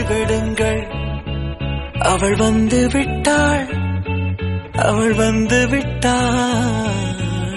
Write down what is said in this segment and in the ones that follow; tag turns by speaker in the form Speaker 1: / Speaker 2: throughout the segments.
Speaker 1: ஓய்வெடுங்கள் அவள் வந்து விட்டாள் அவள் வந்து விட்டாள்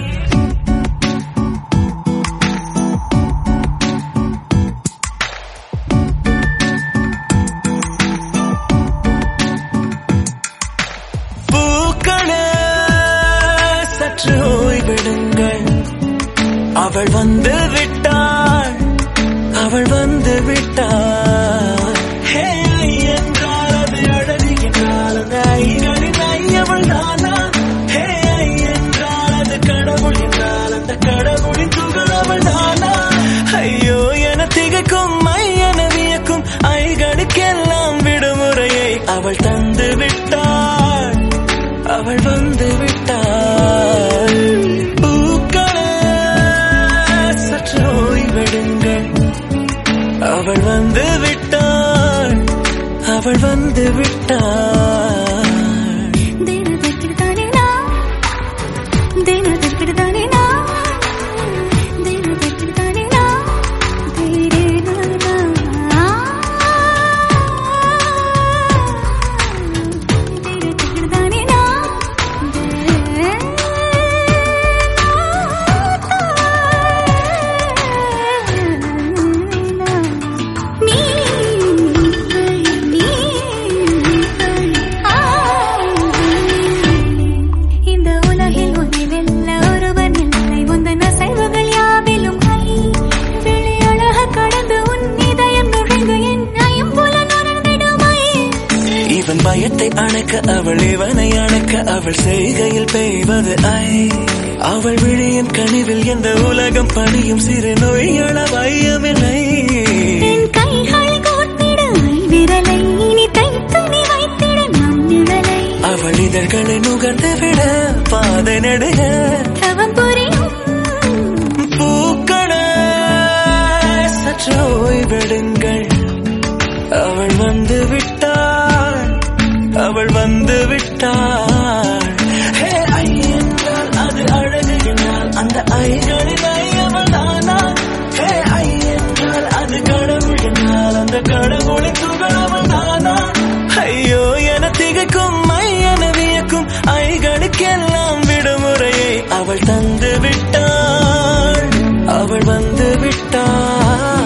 Speaker 1: பூக்களே சற்று ஓய்வெடுங்கள் அவள் வந்து விட்டாள் அவள் வந்து விட்டாள் ஹே, ஐ என்றால் அது அழகு என்றால் அந்த ஐகளின் ஐ அவள் தானா ஹே, ஐ என்றால் அது கடவுள் என்றால் அந்த கடவுளின் துகள் அவள் தானா ஐயோ என திகைக்கும் ஐ என வியக்கும் ஐகளுக்கெல்லாம் விடுமுறையை அவள் தந்து விட்டாள் அவள் வந்து விட்டாள் பூக்களே சற்று ஓய்வெடுங்கள் அவள் வந்து விட்டாள் அவள் வந்து விட்டாள்
Speaker 2: ದಿನದಕ್ಕಿಡ್ತಾನೆ ನಾ ದಿನದಕ್ಕಿಡ್ತಾನೆ ನಾ ದಿನದಕ್ಕಿಡ್ತಾನೆ ನಾ ಧೀರೆ ನಾ ದಿನದಕ್ಕಿಡ್ತಾನೆ ನಾ நீ நீ இந்த உலகில் உன்னை வெல்ல ஒருவர் இல்லை உந்தன் அசைவுகள் யாவிலும் கை விழி அழக கடந்து உன் இதயம் நுழைந்து என்னையும் புல நுழைந்திடுமை
Speaker 1: இவன் பயத்தை அணைக்க அவள் இவனை அணைக்க அவள் செய்கையில் பெய்வது ஐ அவள் விழியின் கனிவில் எந்த உலகம் பணியும் சிறு நோய்கள வையமில்லை
Speaker 2: என் கைகள் கோர்த்திட விரலை இனி தைத்து நீ வைத்திட நம் நிழலை
Speaker 1: அவள் இதழ்களை நுகர்ந்து விட பாதை நடுக
Speaker 2: தவம் புரியும்
Speaker 1: பூக்களே சற்று ஓய்வெடுங்கள் அவள் வந்து விட்டாள் அவள் வந்து விட்டாள் ஹே, ஐ என்றால் அது அழகு என்றால் அந்த ஐகளில் ஐ அவள் தானா ஹே, ஐ என்றால் அது கடவுள் என்றால் அந்த கடவுளின் துகள் அவள் தானா ஐயோ என திகைக்கும் ஐ என வியக்கும் ஐகளுக்கெல்லாம் விடுமுறையை அவள் தந்து விட்டாள் அவள் வந்து விட்டாள்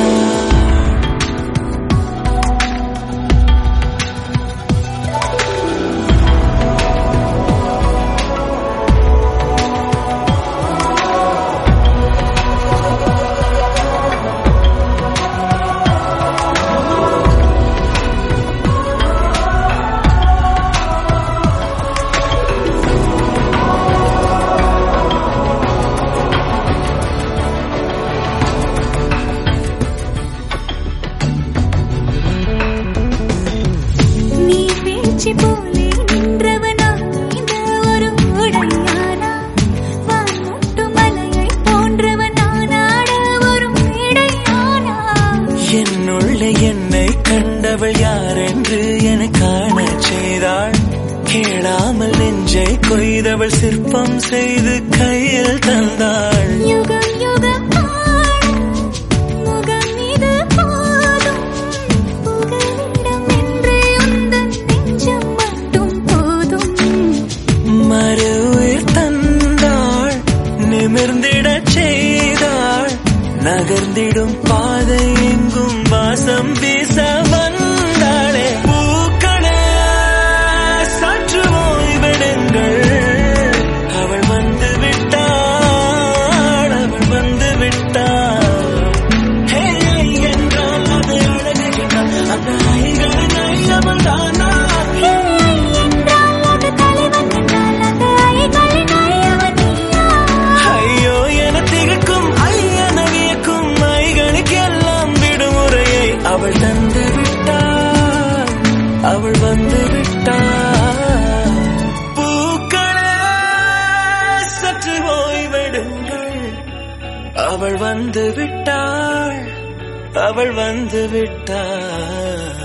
Speaker 2: நீ பேச்சு போலே நின்றவனா இந்த ஒரு உடையானா வான்முட்டு மலையை போன்றவனானாட ஒரு மேடையானா
Speaker 1: என்னுள்ளே என்னை கண்டவள் யாரென்று என காணச் செய்தாள் கேளாமல் நெஞ்சை கொய்தவள் சிற்பம் செய்து கையில் தந்தாள்
Speaker 2: யுகம் யுகம் ஆடும் முகம் இது போதும் புகலிடம் என்று உந்தன் நெஞ்சம் மட்டும் போதும்
Speaker 1: மறு உயிர் தந்தாள் நிமிர்ந்திடச் செய்தாள் நகர்ந்திடும் பாதை எங்கும் வாசம் வீச வந்தாளே பூக்களே சற்று ஓய்வெடுங்கள் அவள் வந்து விட்டாள் அவள் வந்து விட்டாள் ஹே, ஐ என்றால் அது அழகு என்றால் அந்த ஐகளின் ஐ அவள் தானா
Speaker 2: என்றால் அது தலைவன் என்றால் அந்த ஐகளின் ஐயவன் நீயா
Speaker 1: ஐயோ என திகைக்கும் ஐயன வியக்கும் ஐகளுக்கெல்லாம் விடுமுறையை அவள் தந்து விட்டாள் அவள் வந்து விட்டாள் பூக்களே சற்று ஓய்வெடுங்கள் அவள் வந்து விட்டாள் அவள் வந்து விட்டாள்